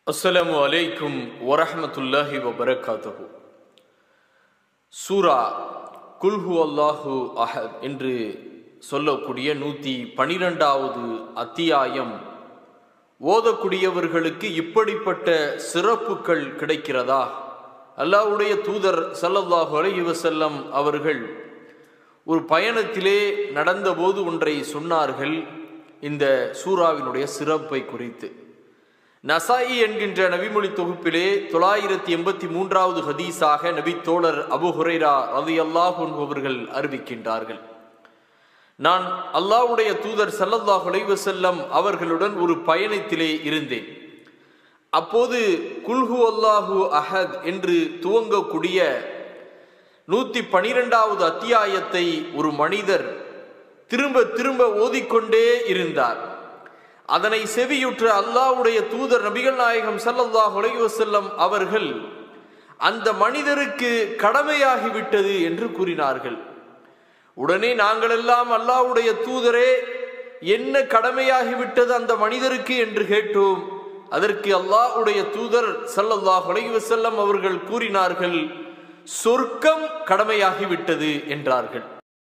அஸ்ஸலாமு அலைக்கும் வரஹ்மத்துல்லாஹி வபரகாத்துஹு சூரா குல்ஹு அல்லாஹு அஹத் என்று சொல்லக்கூடிய நூத்தி பனிரெண்டாவது அத்தியாயம் ஓதக்கூடியவர்களுக்கு இப்படிப்பட்ட சிறப்புகள் கிடைக்கிறதா அல்லாஹ்வுடைய தூதர் ஸல்லல்லாஹு அலைஹி வஸல்லம் அவர்கள் ஒரு பயணத்திலே நடந்தபோது ஒன்றை சொன்னார்கள் இந்த சூறாவினுடைய சிறப்பை குறித்து நசாயி என்கின்ற நபிமொழி தொகுப்பிலே தொள்ளாயிரத்தி எண்பத்தி மூன்றாவது ஹதீஸாக நபி தோழர் அபு ஹுரைரா ரதி அல்லாஹ் அவர்கள் அறிவிக்கின்றார்கள் நான் அல்லாஹ்வுடைய தூதர் ஸல்லல்லாஹு அலைஹி வஸல்லம் அவர்களுடன் ஒரு பயணத்திலே இருந்தேன் அப்போது குல்ஹு அல்லாஹு அஹத் என்று துவங்கக்கூடிய நூத்தி பனிரெண்டாவது அத்தியாயத்தை ஒரு மனிதர் திரும்ப திரும்ப ஓதிக்கொண்டே இருந்தார் அதனை செவியுற்ற அல்லாஹ்வுடைய தூதர் நபிகள் நாயகம் ஸல்லல்லாஹு அலைஹி வஸல்லம் அவர்கள் அந்த மனிதருக்கு கடமையாகிவிட்டது என்று கூறினார்கள் உடனே நாங்கள் எல்லாம் அல்லாஹ்வுடைய தூதரே என்ன கடமையாகிவிட்டது அந்த மனிதருக்கு என்று கேட்டோம் அதற்கு அல்லாஹ்வுடைய தூதர் ஸல்லல்லாஹு அலைஹி வஸல்லம் அவர்கள் கூறினார்கள் சொர்க்கம் கடமையாகிவிட்டது என்றார்கள்